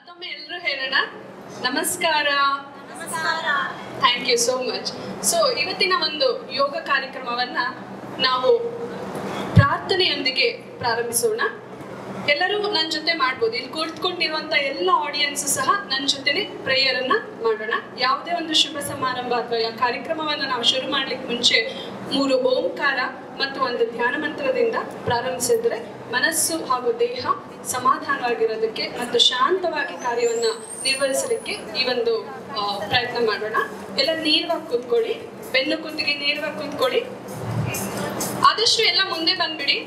ಮತ್ತೊಮ್ಮೆ ಎಲ್ಲರೂ ಹೇಳೋಣ ನಮಸ್ಕಾರ ನಮಸ್ಕಾರ thank you so much so ಇವತ್ತಿನ ಒಂದು ಯೋಗ ಕಾರ್ಯಕ್ರಮವನ್ನ ನಾವು ಪ್ರಾರ್ಥನೆಯೊಂದಿಗೆ ಪ್ರಾರಂಭಿಸೋಣ ಎಲ್ಲರೂ ನನ್ನ ಜೊತೆ ಮಾಡ್ಬೋದು ಇಲ್ಲಿ ಕೂತ್ಕೊಂಡಿರುವಂತ ಎಲ್ಲ ಆಡಿಯನ್ಸ್ ಸಹ ನನ್ನ ಜೊತೆನೆ ಪ್ರೇಯರ್ ಅನ್ನ ಮಾಡೋಣ ಯಾವುದೇ ಒಂದು ಶುಭ ಸಮಾರಂಭ ಅಥವಾ ಯಾ- ಕಾರ್ಯಕ್ರಮವನ್ನ ನಾವು ಶುರು ಮಾಡ್ಲಿಕ್ಕೆ ಮುಂಚೆ ಮೂರು ಓಂಕಾರ ಮತ್ತು ಒಂದು ಧ್ಯಾನ ಮಂತ್ರದಿಂದ ಪ್ರಾರಂಭಿಸಿದ್ರೆ ಮನಸ್ಸು ಹಾಗೂ ದೇಹ ಸಮಾಧಾನವಾಗಿರೋದಕ್ಕೆ ಮತ್ತು ಶಾಂತವಾಗಿ ಕಾರ್ಯವನ್ನ ನಿರ್ವಹಿಸಲಿಕ್ಕೆ ಈ ಒಂದು ಆ, ಪ್ರಯತ್ನ ಮಾಡೋಣ ಎಲ್ಲ ನೇರವಾಗಿ ಕೂತ್ಕೊಳ್ಳಿ ಬೆನ್ನು ಕುತ್ತಿಗೆ ನೇರವಾಗಿ ಕೂತ್ಕೊಳ್ಳಿ ಆದಷ್ಟು ಎಲ್ಲ ಮುಂದೆ ಬಂದ್ಬಿಡಿ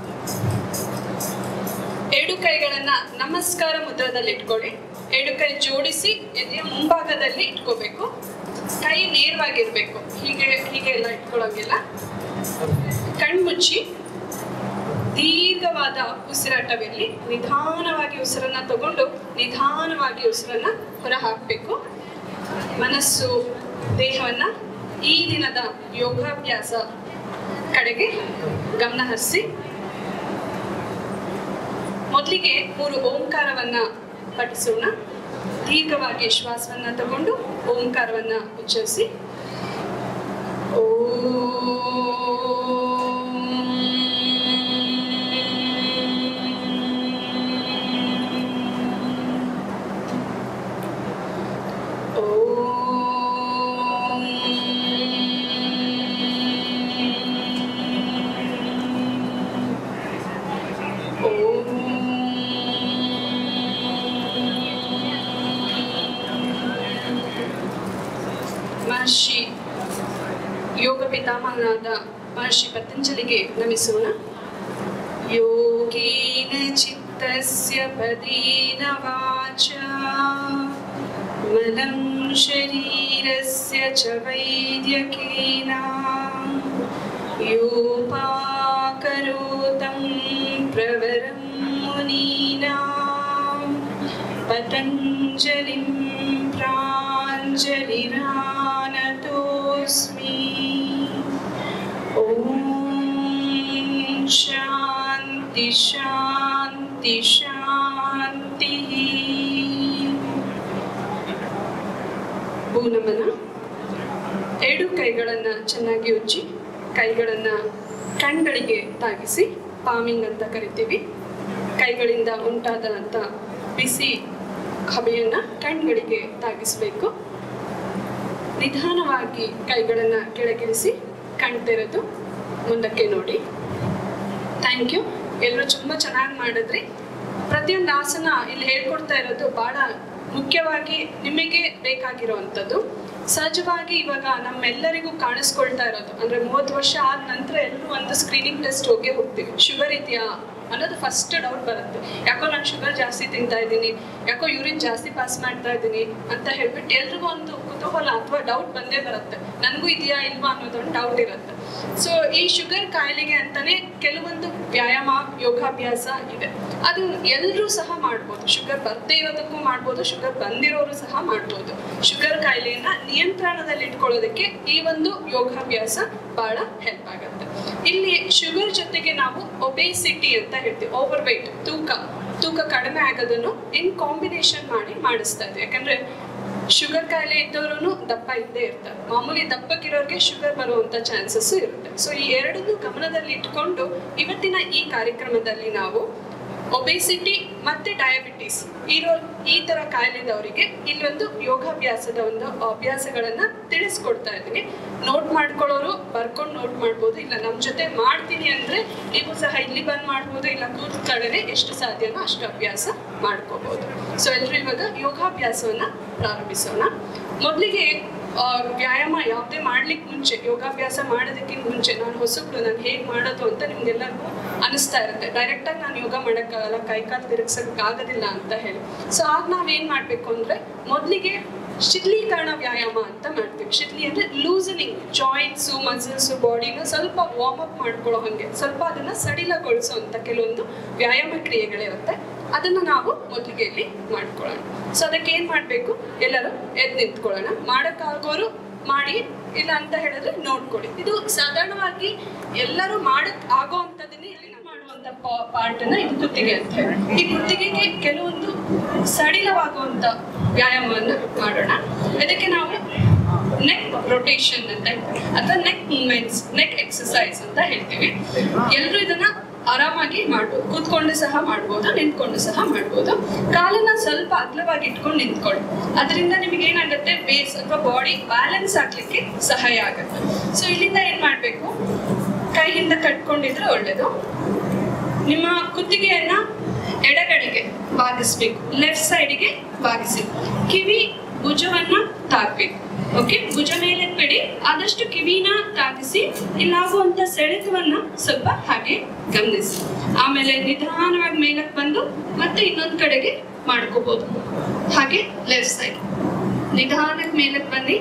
ಎರಡು ಕೈಗಳನ್ನ ನಮಸ್ಕಾರ ಮುದ್ರದಲ್ಲಿ ಇಟ್ಕೊಳ್ಳಿ ಎರಡು ಕೈ ಜೋಡಿಸಿ ಎದೆಯ ಮುಂಭಾಗದಲ್ಲಿ ಇಟ್ಕೋಬೇಕು ಕೈ ನೇರವಾಗಿರ್ಬೇಕು ಹೀಗೆ ಹೀಗೆ ಎಲ್ಲ ಇಟ್ಕೊಳ್ಳೋಂಗಿಲ್ಲ ಕಣ್ಮುಚ್ಚಿ ದೀರ್ಘವಾದ ಉಸಿರಾಟವಿರಲಿ ನಿಧಾನವಾಗಿ ಉಸಿರನ್ನ ತಗೊಂಡು ನಿಧಾನವಾಗಿ ಉಸಿರನ್ನ ಹೊರ ಹಾಕಬೇಕು ಮನಸ್ಸು ದೇಹವನ್ನ ಈ ದಿನದ ಯೋಗಾಭ್ಯಾಸ ಕಡೆಗೆ ಗಮನ ಹರಿಸಿ ಮೊದಲಿಗೆ ಮೂರು ಓಂಕಾರವನ್ನ ಪಠಿಸೋಣ ದೀರ್ಘವಾಗಿ ಶ್ವಾಸವನ್ನ ತಗೊಂಡು ಓಂಕಾರವನ್ನ ಉಚ್ಚರಿಸಿ ಮಹರ್ಷಿ ಯೋಗ ಪಿತಾಮಹನಾದ ಮಹರ್ಷಿ ಪತಂಜಲಿಗೆ ನಮಿಸೋಣ ಯೋಗೇನ ಚಿತ್ತಸ್ಯ ಪದೇನ ವಾಚ ಮಲಂ ಶರೀರಸ್ಯ ಚ ವೈದ್ಯಕೇನ ಯೋಪಾಕರೋತಂ ಪ್ರವರಂ ಮುನೀನಾಂ पतञ्जलिं प्राञ्जलिरानतोऽस्मि ॐ शान्ति शान्ति शान्तिः ಭೂನಮನ ಎರಡು ಕೈಗಳನ್ನ ಚೆನ್ನಾಗಿ ಉಜ್ಜಿ ಕೈಗಳನ್ನ ಕಣ್ಗಳಿಗೆ ತಾಗಿಸಿ ಪಾಮಿಂಗ್ ಅಂತ ಕರಿತೀವಿ ಕೈಗಳಿಂದ ಉಂಟಾದಂಥ ಬಿಸಿ ಹಬೆಯನ್ನ ಕಣ್ಗಳಿಗೆ ತಾಗಿಸಬೇಕು ನಿಧಾನವಾಗಿ ಕೈಗಳನ್ನ ಕೆಳಗಿಳಿಸಿ ಕಣ್ ತೆರೆದು ಮುಂದಕ್ಕೆ ನೋಡಿ ಥ್ಯಾಂಕ್ ಯು ಎಲ್ಲರೂ ತುಂಬ ಚೆನ್ನಾಗಿ ಮಾಡಿದ್ರಿ ಪ್ರತಿಯೊಂದು ಆಸನ ಇಲ್ಲಿ ಹೇಳ್ಕೊಡ್ತಾ ಇರೋದು ಬಹಳ ಮುಖ್ಯವಾಗಿ ನಿಮಗೆ ಬೇಕಾಗಿರುವಂಥದ್ದು ಸಹಜವಾಗಿ ಇವಾಗ ನಮ್ಮೆಲ್ಲರಿಗೂ ಕಾಣಿಸ್ಕೊಳ್ತಾ ಇರೋದು ಅಂದ್ರೆ ಮೂವತ್ತು ವರ್ಷ ಆದ ನಂತರ ಎಲ್ಲರೂ ಒಂದು ಸ್ಕ್ರೀನಿಂಗ್ ಟೆಸ್ಟ್ ಹೋಗಿ ಹೋಗ್ತೀವಿ ಶುಗರ್ ಇದೆಯಾ ಅನ್ನೋದು ಫಸ್ಟ್ ಡೌಟ್ ಬರುತ್ತೆ ಯಾಕೋ ನಾನು ಶುಗರ್ ಜಾಸ್ತಿ ತಿಂತಾ ಇದ್ದೀನಿ ಯಾಕೋ ಯೂರಿನ್ ಜಾಸ್ತಿ ಪಾಸ್ ಮಾಡ್ತಾ ಇದ್ದೀನಿ ಅಂತ ಹೇಳ್ಬಿಟ್ಟು ಎಲ್ರಿಗೂ ಒಂದು ಕುತೂಹಲ ಅಥವಾ ಡೌಟ್ ಬಂದೇ ಬರುತ್ತೆ ನನಗೂ ಇದೆಯಾ ಇಲ್ವಾ ಅನ್ನೋದೊಂದು ಡೌಟ್ ಇರುತ್ತೆ ಸೊ ಈ ಶುಗರ್ ಕಾಯಿಲೆಗೆ ಅಂತಾನೆ ಕೆಲವೊಂದು ವ್ಯಾಯಾಮ ಯೋಗಾಭ್ಯಾಸ ಇದೆ ಅದು ಎಲ್ಲರೂ ಸಹ ಮಾಡ್ಬೋದು ಶುಗರ್ ಬರ್ದೇ ಇರೋದಕ್ಕೂ ಮಾಡ್ಬೋದು ಶುಗರ್ ಬಂದಿರೋರು ಸಹ ಮಾಡ್ಬೋದು ಶುಗರ್ ಕಾಯಿಲೆಯನ್ನ ನಿಯಂತ್ರಣದಲ್ಲಿ ಇಟ್ಕೊಳ್ಳೋದಕ್ಕೆ ಈ ಒಂದು ಯೋಗಾಭ್ಯಾಸ ಬಹಳ ಹೆಲ್ಪ್ ಆಗುತ್ತೆ ಇಲ್ಲಿ ಶುಗರ್ ಜೊತೆಗೆ ನಾವು ಒಬೇಸಿಟಿ ಅಂತ ಹೇಳ್ತೀವಿ ಓವರ್ ವೆಯ್ಟ್ ತೂಕ ತೂಕ ಕಡಿಮೆ ಆಗೋದನ್ನು ಇನ್ ಕಾಂಬಿನೇಷನ್ ಮಾಡಿ ಮಾಡಿಸ್ತಾ ಇದ್ವಿ ಯಾಕಂದ್ರೆ ಶುಗರ್ ಕಾಯಿಲೆ ಇದ್ದವರು ದಪ್ಪ ಇದ್ದೇ ಇರ್ತಾರೆ ಮಾಮೂಲಿ ದಪ್ಪಕ್ಕಿರೋರಿಗೆ ಶುಗರ್ ಬರುವಂತ ಚಾನ್ಸಸ್ ಇರುತ್ತೆ ಸೊ ಈ ಎರಡನ್ನೂ ಗಮನದಲ್ಲಿ ಇಟ್ಕೊಂಡು ಇವತ್ತಿನ ಈ ಕಾರ್ಯಕ್ರಮದಲ್ಲಿ ನಾವು ಒಬೇಸಿಟಿ ಮತ್ತೆ ಡಯಾಬಿಟಿಸ್ ಇರೋ ಈ ತರ ಕಾಯಿಲೆದವರಿಗೆ ಇಲ್ಲೊಂದು ಯೋಗಾಭ್ಯಾಸದ ಒಂದು ಅಭ್ಯಾಸಗಳನ್ನ ತಿಳಿಸ್ಕೊಡ್ತಾ ಇದ್ದೀನಿ ನೋಟ್ ಮಾಡ್ಕೊಳ್ಳೋರು ಬರ್ಕೊಂಡು ನೋಟ್ ಮಾಡ್ಬೋದು ಇಲ್ಲ ನಮ್ಮ ಜೊತೆ ಮಾಡ್ತೀನಿ ಅಂದ್ರೆ ನೀವು ಸಹ ಇಲ್ಲಿ ಬಂದ್ ಮಾಡ್ಬೋದು ಇಲ್ಲ ಕೂತ್ಕಡೆ ಎಷ್ಟು ಸಾಧ್ಯನೋ ಅಷ್ಟು ಅಭ್ಯಾಸ ಮಾಡ್ಕೋಬಹುದು ಸೊ ಎಲ್ರು ಇವಾಗ ಯೋಗಾಭ್ಯಾಸವನ್ನ ಪ್ರಾರಂಭಿಸೋಣ ಮೊದಲಿಗೆ ಆ, ವ್ಯಾಯಾಮ ಯಾವುದೇ ಮಾಡ್ಲಿಕ್ಕೆ ಮುಂಚೆ ಯೋಗಾಭ್ಯಾಸ ಮಾಡೋದಕ್ಕಿಂತ ಮುಂಚೆ ನಾನು ಹೊಸಬ್ಳು ನಾನು ಹೇಗೆ ಮಾಡೋದು ಅಂತ ನಿಮ್ಗೆಲ್ಲರಿಗೂ ಅನಿಸ್ತಾ ಇರುತ್ತೆ ಡೈರೆಕ್ಟಾಗಿ ನಾನು ಯೋಗ ಮಾಡೋಕ್ಕಾಗಲ್ಲ ಕೈಕಾಲು ತಿರುಗ್ಸೋಕ್ಕಾಗೋದಿಲ್ಲ ಅಂತ ಹೇಳಿ ಸೊ ಆಗ ನಾವೇನು ಮಾಡಬೇಕು ಅಂದರೆ ಮೊದಲಿಗೆ ಶಿಥಿಲೀಕರಣ ವ್ಯಾಯಾಮ ಅಂತ ಮಾಡ್ತೀವಿ ಶಿಥಿಲಿ ಅಂದರೆ ಲೂಸನಿಂಗ್ ಜಾಯಿಂಟ್ಸು ಮಸಲ್ಸು ಬಾಡಿನ ಸ್ವಲ್ಪ ವಾರ್ಮ್ ಅಪ್ ಮಾಡ್ಕೊಳ್ಳೋ ಹಾಗೆ ಸ್ವಲ್ಪ ಅದನ್ನು ಸಡಿಲಗೊಳಿಸೋ ಅಂತ ಕೆಲವೊಂದು ವ್ಯಾಯಾಮ ಕ್ರಿಯೆಗಳಿರುತ್ತೆ ಅದನ್ನು ನಾವು ಮೊದಲಿಗೆ ಇಲ್ಲಿ ಮಾಡ್ಕೊಳ್ಳೋಣ ಸೊ ಅದಕ್ಕೆ ಏನು ಮಾಡಬೇಕು ಎಲ್ಲರೂ ಎದ್ದು ನಿಂತ್ಕೊಳ್ಳೋಣ ಮಾಡೋಕ್ಕಾಗೋರು ಮಾಡಿ ಇಲ್ಲ ಅಂತ ಹೇಳಿದ್ರೆ ನೋಡ್ಕೊಳ್ಳಿ ಇದು ಸಾಧಾರಣವಾಗಿ ಎಲ್ಲರೂ ಮಾಡಕ್ ಆಗೋ ಅಂಥದ್ದನ್ನೇ ಇಲ್ಲಿ ನಾವು ಮಾಡುವಂಥದ್ದು ಇರುವಂತ ಪಾರ್ಟ್ ಅನ್ನ ಇದು ಕುತ್ತಿಗೆ ಅಂತ ಹೇಳಿ ಈ ಕುತ್ತಿಗೆಗೆ ಕೆಲವೊಂದು ಸಡಿಲವಾಗುವಂತ ವ್ಯಾಯಾಮವನ್ನು ಮಾಡೋಣ ಇದಕ್ಕೆ ನಾವು ನೆಕ್ ರೊಟೇಷನ್ ಅಂತ ಹೇಳ್ತೀವಿ ಅಥವಾ ನೆಕ್ ಮೂವ್ಮೆಂಟ್ಸ್ ನೆಕ್ ಎಕ್ಸಸೈಸ್ ಅಂತ ಹೇಳ್ತೀವಿ ಎಲ್ಲರೂ ಇದನ್ನ ಆರಾಮಾಗಿ ಮಾಡ್ಬೋದು ಕೂತ್ಕೊಂಡು ಸಹ ಮಾಡ್ಬೋದು ನಿಂತ್ಕೊಂಡು ಸಹ ಮಾಡ್ಬೋದು ಕಾಲನ್ನ ಸ್ವಲ್ಪ ಅಗಲವಾಗಿ ಇಟ್ಕೊಂಡು ನಿಂತ್ಕೊಳ್ಳಿ ಅದರಿಂದ ನಿಮಗೆ ಏನಾಗುತ್ತೆ ಬೇಸ್ ಅಥವಾ ಬಾಡಿ ಬ್ಯಾಲೆನ್ಸ್ ಆಗ್ಲಿಕ್ಕೆ ಸಹಾಯ ಆಗುತ್ತೆ ಸೊ ಇಲ್ಲಿಂದ ಏನ್ ಮಾಡ್ಬೇಕು ಕೈಯಿಂದ ಕಟ್ಕೊಂಡಿದ್ರೆ ಒಳ್ಳೇದು ನಿಮ್ಮ ಕುತ್ತಿಗೆಯನ್ನ ಎಡಗಡೆಗೆ ಬಾಗಿಸ್ಬೇಕು ಲೆಫ್ಟ್ ಸೈಡಿಗೆ ಬಾಗಿಸಿ ಕಿವಿ ಭುಜವನ್ನ ತಾಕ್ಬೇಕು ಓಕೆ ಭುಜ ಮೇಲೆ ಬಿಡಿ ಆದಷ್ಟು ಕಿವಿನ ತಾಗಿಸಿ ಇಲ್ಲಾಗುವಂತ ಸೆಳೆತವನ್ನ ಸ್ವಲ್ಪ ಹಾಗೆ ಗಮನಿಸಿ ಆಮೇಲೆ ನಿಧಾನವಾಗಿ ಮೇಲಕ್ಕೆ ಬಂದು ಮತ್ತೆ ಇನ್ನೊಂದ್ ಕಡೆಗೆ ಮಾಡ್ಕೋಬಹುದು ಹಾಗೆ ಲೆಫ್ಟ್ ಸೈಡ್ ನಿಧಾನಕ್ಕೆ ಮೇಲಕ್ಕೆ ಬನ್ನಿ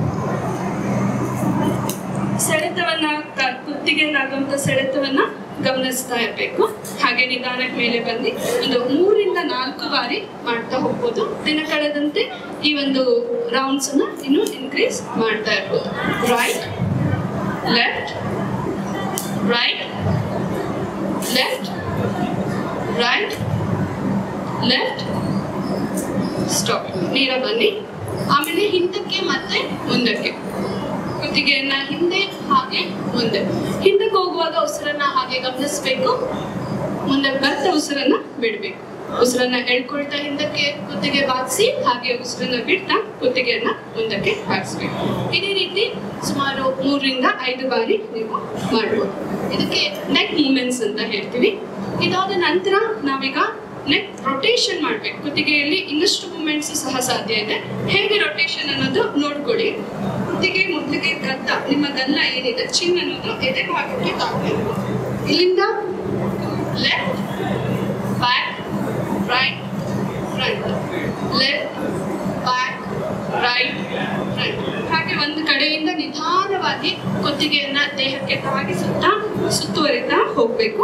ಸೆಳೆತವನ್ನ ಕ- ಕುತ್ತಿಗೆಯಲ್ಲಾಗುವಂತ ಸೆಳೆತವನ್ನ ಗಮನಿಸ್ತಾ ಇರ್ಬೇಕು ಹಾಗೆ ನಿಧಾನಕ್ಕೆ ಮೇಲೆ ಬಂದು ಒಂದು ಮೂರಿಂದ ನಾಲ್ಕು ಬಾರಿ ಮಾಡ್ತಾ ಹೋಗ್ಬೋದು ದಿನ ಕಳೆದಂತೆ ಈ ಒಂದು ರೌಂಡ್ಸ್ ಅನ್ನ ಇನ್ನು ಇನ್ಕ್ರೀಸ್ ಮಾಡ್ತಾ ಇರ್ಬೋದು right left right left right left stop ನೀರ ಬನ್ನಿ ಆಮೇಲೆ ಹಿಂದಕ್ಕೆ ಮತ್ತೆ ಮುಂದಕ್ಕೆ ಕುತ್ತಿಗೆಯನ್ನ ಹಿಂದೆ ಹಾಗೆ ಮುಂದೆ ಹಿಂದಕ್ಕೆ ಹೋಗುವಾಗ ಉಸಿರನ್ನ ಹಾಗೆ ಗಮನಿಸ್ಬೇಕು ಮುಂದೆ ಬರ್ತ ಉಸಿರನ್ನ ಬಿಡ್ಬೇಕು ಉಸಿರನ್ನ ಎಳ್ಕೊಳ್ತಾ ಹಿಂದಕ್ಕೆ ಕುತ್ತಿಗೆ ಬಾಗಿಸಿ ಹಾಗೆ ಉಸಿರನ್ನ ಬಿಡ್ತಾ ಕುತ್ತಿಗೆಯನ್ನ ಮುಂದಕ್ಕೆ ಬಾಗಿಸ್ಬೇಕು ಇದೇ ರೀತಿ ಸುಮಾರು ಮೂರರಿಂದ ಐದು ಬಾರಿ ನೀವು ಮಾಡ್ಬೋದು ಇದಕ್ಕೆ ನೆಕ್ ಮೂಮೆಂಟ್ಸ್ ಅಂತ ಹೇಳ್ತೀವಿ ಇದಾದ ನಂತರ ನಾವೀಗ ನೆಕ್ ರೊಟೇಷನ್ ಮಾಡ್ಬೇಕು ಕುತ್ತಿಗೆಯಲ್ಲಿ ಇನ್ನಷ್ಟು ಮೂಮೆಂಟ್ಸ್ ಸಹ ಸಾಧ್ಯ ಇದೆ ಹೇಗೆ ರೊಟೇಷನ್ ಅನ್ನೋದು ನೋಡ್ಕೊಳ್ಳಿ ಕುತ್ತಿಗೆ ಮೊದಲಿಗೆ ಗದ್ದ ನಿಮ್ಮ ಗಲ್ಲ ಏನಿದೆ ಚಿನ್ ಅನ್ನೋದು ಎದೆ ಭಾಗಕ್ಕೆ ತಾಕಬೇಕು ಇಲ್ಲಿಂದ left back right front left back right front ಹಾಗೆ ಒಂದು ಕಡೆಯಿಂದ ನಿಧಾನವಾಗಿ ಕುತ್ತಿಗೆಯನ್ನ ದೇಹಕ್ಕೆ ತಾಗಿಸುತ್ತಾ ಸುತ್ತುವರಿತಾ ಹೋಗ್ಬೇಕು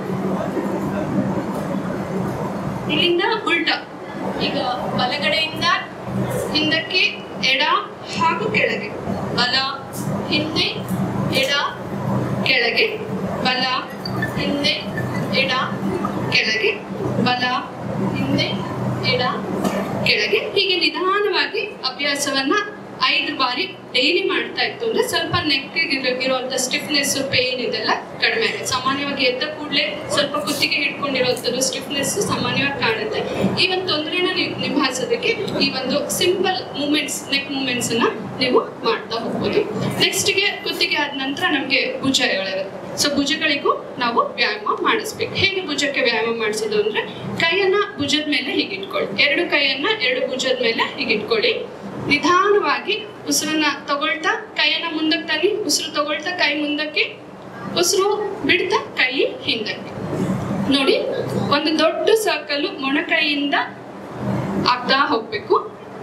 ಇಲ್ಲಿಂದ ಉಲ್ಟ ಈಗ ಬಲಗಡೆಯಿಂದ ಹಿಂದಕ್ಕೆ ಎಡ ಹಾಗೂ ಕೆಳಗೆ ಬಲ ಹಿಂದೆ ಎಡ ಕೆಳಗೆ ಬಲ ಹಿಂದೆ ಎಡ ಕೆಳಗೆ ಬಲ ಹಿಂದೆ ಎಡ ಕೆಳಗೆ ಹೀಗೆ ನಿಧಾನವಾಗಿ ಅಭ್ಯಾಸವನ್ನ ಐದು ಬಾರಿ ಡೈಲಿ ಮಾಡ್ತಾ ಇತ್ತು ಅಂದ್ರೆ ಸ್ವಲ್ಪ ನೆಕ್ ಇರುವಂತ ಸ್ಟಿಫ್ನೆಸ್ ಪೇನ್ ಇದೆಲ್ಲ ಕಡಿಮೆ ಆಗುತ್ತೆ ಸಾಮಾನ್ಯವಾಗಿ ಎದ್ದ ಕೂಡಲೇ ಸ್ವಲ್ಪ ಕುತ್ತಿಗೆ ಹಿಡ್ಕೊಂಡಿರುವಂಥದ್ದು ಸ್ಟಿಫ್ನೆಸ್ ಸಾಮಾನ್ಯವಾಗಿ ಕಾಣುತ್ತೆ ಈ ಒಂದು ತೊಂದರೆನ ನೀವು ನಿಭಾಯಿಸೋದಕ್ಕೆ ಈ ಒಂದು ಸಿಂಪಲ್ ಮೂಮೆಂಟ್ಸ್ ನೆಕ್ ಮೂಮೆಂಟ್ಸ್ ಅನ್ನ ನೀವು ಮಾಡ್ತಾ ಹೋಗ್ಬೋದು ನೆಕ್ಸ್ಟ್ಗೆ ಕುತ್ತಿಗೆ ಆದ ನಂತರ ನಮಗೆ ಭುಜಗಳಿರುತ್ತೆ ಸೊ ಭುಜಗಳಿಗೂ ನಾವು ವ್ಯಾಯಾಮ ಮಾಡಿಸ್ಬೇಕು ಹೇಗೆ ಭುಜಕ್ಕೆ ವ್ಯಾಯಾಮ ಮಾಡಿಸೋದು ಅಂದ್ರೆ ಕೈಯನ್ನ ಭುಜದ ಮೇಲೆ ಹೀಗೆ ಇಟ್ಕೊಳ್ಳಿ ಎರಡು ಕೈಯನ್ನ ಎರಡು ಭುಜದ ಮೇಲೆ ಹೀಗೆ ಇಟ್ಕೊಳ್ಳಿ ನಿಧಾನವಾಗಿ ಉಸಿರನ್ನ ತಗೊಳ್ತಾ ಕೈಯನ್ನ ಮುಂದಕ್ಕೆ ತನ್ನಿ ಉಸಿರು ತಗೊಳ್ತಾ ಕೈ ಮುಂದಕ್ಕೆ ಉಸಿರು ಬಿಡ್ತಾ ಕೈ ಹಿಂದಕ್ಕೆ ನೋಡಿ ಒಂದು ದೊಡ್ಡ ಸರ್ಕಲ್ ಮೊಣಕೈಯಿಂದ ಆಗ್ತಾ ಹೋಗ್ಬೇಕು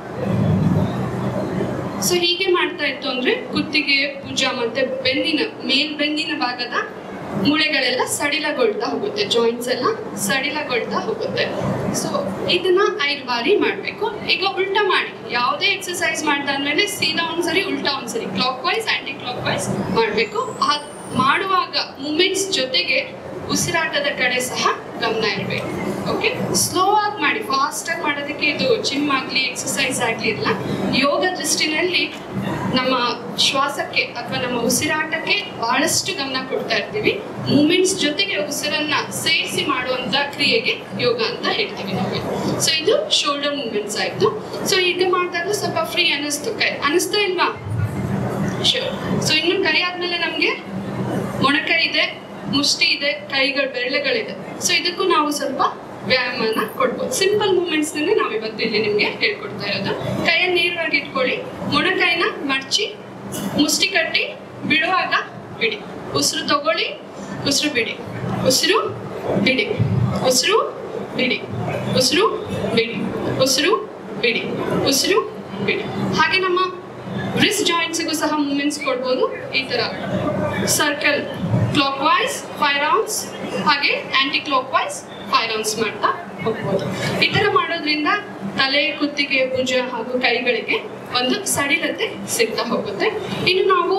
ಸೊ ಹೀಗೆ ಮಾಡ್ತಾ ಇತ್ತು ಅಂದ್ರೆ ಕುತ್ತಿಗೆ ಭುಜ ಮತ್ತೆ ಬೆನ್ನಿನ ಮೇಲ್ ಬೆನ್ನಿನ ಭಾಗದ ಮೂಳೆಗಳೆಲ್ಲ ಸಡಿಲಗೊಳ್ತಾ ಹೋಗುತ್ತೆ ಜಾಯಿಂಟ್ಸ್ ಎಲ್ಲ ಸಡಿಲಗೊಳ್ತಾ ಹೋಗುತ್ತೆ ಸೊ ಇದನ್ನ ಐದು ಬಾರಿ ಮಾಡ್ಬೇಕು ಈಗ ಉಲ್ಟಾ ಮಾಡಿ ಯಾವುದೇ ಎಕ್ಸರ್ಸೈಸ್ ಮಾಡ್ದಾದ್ಮೇಲೆ ಸೀದಾ ಒಂದ್ಸರಿ ಉಲ್ಟಾ ಒಂದ್ಸರಿ clockwise anticlockwise ಮಾಡ್ಬೇಕು ಆ ಮಾಡುವಾಗ ಮೂಮೆಂಟ್ಸ್ ಜೊತೆಗೆ ಉಸಿರಾಟದ ಕಡೆ ಸಹ ಗಮನ ಇರಬೇಕು ಓಕೆ ಸ್ಲೋ ಆಗಿ ಮಾಡಿ ಫಾಸ್ಟ್ ಆಗಿ ಮಾಡೋದಕ್ಕೆ ಇದು ಜಿಮ್ ಆಗ್ಲಿ ಎಕ್ಸಸೈಸ್ ಆಗ್ಲಿ ಇಲ್ಲ ಯೋಗ ದೃಷ್ಟಿನಲ್ಲಿ ನಮ್ಮ ಶ್ವಾಸಕ್ಕೆ ಅಥವಾ ನಮ್ಮ ಉಸಿರಾಟಕ್ಕೆ ಬಹಳಷ್ಟು ಗಮನ ಕೊಡ್ತಾ ಇರ್ತೀವಿ ಮೂಮೆಂಟ್ಸ್ ಜೊತೆಗೆ ಉಸಿರನ್ನ ಸೇರಿಸಿ ಮಾಡುವಂತ ಕ್ರಿಯೆಗೆ ಯೋಗ ಅಂತ ಹೇಳ್ತೀವಿ ನಾವು ಸೊ ಇದು ಶೋಲ್ಡರ್ ಮೂಮೆಂಟ್ಸ್ ಆಯ್ತು ಸೊ ಈಗ ಮಾಡಿದಾಗ ಸ್ವಲ್ಪ ಫ್ರೀ ಅನ್ನಿಸ್ತು ಕೈ ಅನ್ನಿಸ್ತಾ ಇಲ್ವಾ ಶೋರ್ ಸೊ ಇನ್ನು ಕೈ ಆದ್ಮೇಲೆ ನಮ್ಗೆ ಮೊಣಕೈ ಇದೆ ಮುಷ್ಟಿ ಇದೆ ಕೈಗಳ ಬೆರಳುಗಳಿದೆ ಸೊ ಇದಕ್ಕೂ ನಾವು ಸ್ವಲ್ಪ ವ್ಯಾಯಾಮನ ಕೊಡ್ಬೋದು ಸಿಂಪಲ್ ಮೂಮೆಂಟ್ಸ್ ನಾವು ಇವತ್ತು ಇಲ್ಲಿ ನಿಮ್ಗೆ ಹೇಳ್ಕೊಡ್ತಾ ಇರೋದು ಕೈಯನ್ನು ನೇರವಾಗಿ ಇಟ್ಕೊಳ್ಳಿ ಮೊಣಕೈನ ಮಡಚಿ ಮುಷ್ಟಿ ಕಟ್ಟಿ ಬಿಡುವಾಗ ಬಿಡಿ ಉಸಿರು ತಗೊಳ್ಳಿ ಉಸಿರು ಬಿಡಿ ಉಸಿರು ಬಿಡಿ ಉಸಿರು ಬಿಡಿ ಉಸಿರು ಬಿಡಿ ಉಸಿರು ಬಿಡಿ ಉಸಿರು ಬಿಡಿ ಹಾಗೆ ನಮ್ಮ ರಿಸ್ಟ್ ಜಾಯಿಂಟ್ಸ್ಗೂ ಸಹ ಮೂಮೆಂಟ್ಸ್ ಕೊಡ್ಬೋದು ಈ ತರ circle clock wise five rounds ಹಾಗೆ clock wise five rounds ಮಾಡ್ತಾ ಹೋಗ್ಬೋದು ಈ ತರ ಮಾಡೋದ್ರಿಂದ ತಲೆ ಕುತ್ತಿಗೆ ಭುಜ ಹಾಗೂ ಕೈಗಳಿಗೆ ಒಂದು ಸಡಿಲತೆ ಸಿಗ್ತಾ ಹೋಗುತ್ತೆ ಇನ್ನು ನಾವು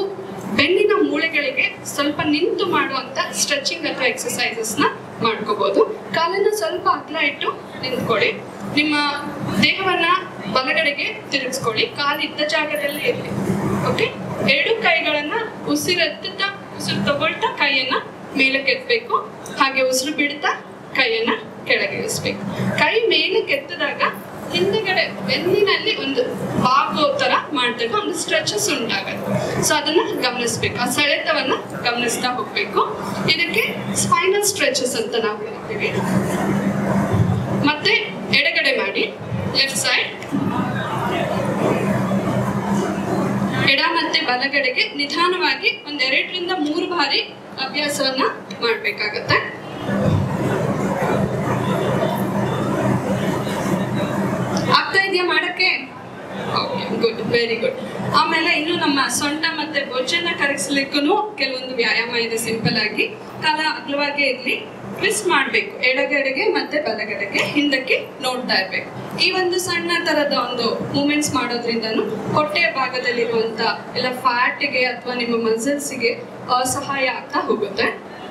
ಬೆನ್ನಿನ ಮೂಳೆಗಳಿಗೆ ಸ್ವಲ್ಪ ನಿಂತು ಮಾಡುವಂತ ಸ್ಟ್ರೆಚಿಂಗ್ ಅಥವಾ ಎಕ್ಸಸೈಸಸ್ ನ ಮಾಡ್ಕೋಬಹುದು ಕಾಲನ್ನ ಸ್ವಲ್ಪ ಅಗ್ಲ ಇಟ್ಟು ನಿಂತ್ಕೊಳ್ಳಿ ನಿಮ್ಮ ದೇಹವನ್ನ ಬಲಗಡೆಗೆ ತಿರುಗಿಸ್ಕೊಳ್ಳಿ ಕಾಲು ಇದ್ದ ಜಾಗದಲ್ಲೇ ಇರಲಿ ಓಕೆ ಎರಡು ಕೈಗಳನ್ನ ಉಸಿರೆತ್ತುತ್ತಾ ಉಸಿರು ತಗೊಳ್ತಾ ಕೈಯನ್ನ ಮೇಲಕ್ಕೆ ಎತ್ತಬೇಕು ಹಾಗೆ ಉಸಿರು ಬಿಡ್ತಾ ಕೈಯನ್ನ ಕೆಳಗೆ ಇಳಿಸ್ಬೇಕು ಕೈ ಮೇಲಕ್ಕೆ ಎತ್ತಿದಾಗ ಹಿಂದೆಗಡೆ ಬೆನ್ನಿನಲ್ಲಿ ಒಂದು ಬಾಗೋ ತರ ಮಾಡಿದಾಗ ಒಂದು ಸ್ಟ್ರೆಚಸ್ ಉಂಟಾಗತ್ತೆ ಸೊ ಅದನ್ನ ಗಮನಿಸ್ಬೇಕು ಆ ಸೆಳೆತವನ್ನ ಗಮನಿಸ್ತಾ ಹೋಗ್ಬೇಕು ಇದಕ್ಕೆ ಸ್ಪೈನಲ್ ಸ್ಟ್ರೆಚಸ್ ಅಂತ ನಾವು ಹೇಳ್ತೀವಿ ಮತ್ತೆ ಎಡಗಡೆ ಮಾಡಿ ಲೆಫ್ಟ್ ಸೈಡ್ ಎಡ ಮತ್ತೆ ಬಲಗಡೆಗೆ ನಿಧಾನವಾಗಿ ಒಂದ್ ಎರಡರಿಂದ ಮೂರು ಬಾರಿ ಅಭ್ಯಾಸವನ್ನ ಮಾಡ್ಬೇಕಾಗತ್ತೆ ಆಗ್ತಾ ಇದೆಯಾ ಮಾಡಕ್ಕೆ ಓಕೆ ಗುಡ್ ವೆರಿ ಗುಡ್ ಆಮೇಲೆ ಇನ್ನು ನಮ್ಮ ಸೊಂಟ ಮತ್ತೆ ಬೊಜ್ಜನ್ನ ಕರಗಿಸ್ಲಿಕ್ಕೂ ಕೆಲವೊಂದು ವ್ಯಾಯಾಮ ಇದೆ ಸಿಂಪಲ್ ಆಗಿ ಕಾಲ ಅಗಲವಾಗೇ ಇರ್ಲಿ ಟ್ವಿಸ್ಟ್ ಮಾಡಬೇಕು ಎಡಗಡೆಗೆ ಮತ್ತೆ ಬಲಗಡೆಗೆ ಹಿಂದಕ್ಕೆ ನೋಡ್ತಾ ಇರ್ಬೇಕು ಈ ಒಂದು ಸಣ್ಣ ತರದ ಒಂದು ಮೂಮೆಂಟ್ಸ್ ಮಾಡೋದ್ರಿಂದನೂ ಹೊಟ್ಟೆಯ ಭಾಗದಲ್ಲಿರುವಂತ ಎಲ್ಲ ಫ್ಯಾಟ್ಗೆ ಅಥವಾ ನಿಮ್ಮ ಮಸಲ್ಸ್ಗೆ ಸಹಾಯ ಆಗ್ತಾ ಹೋಗುತ್ತೆ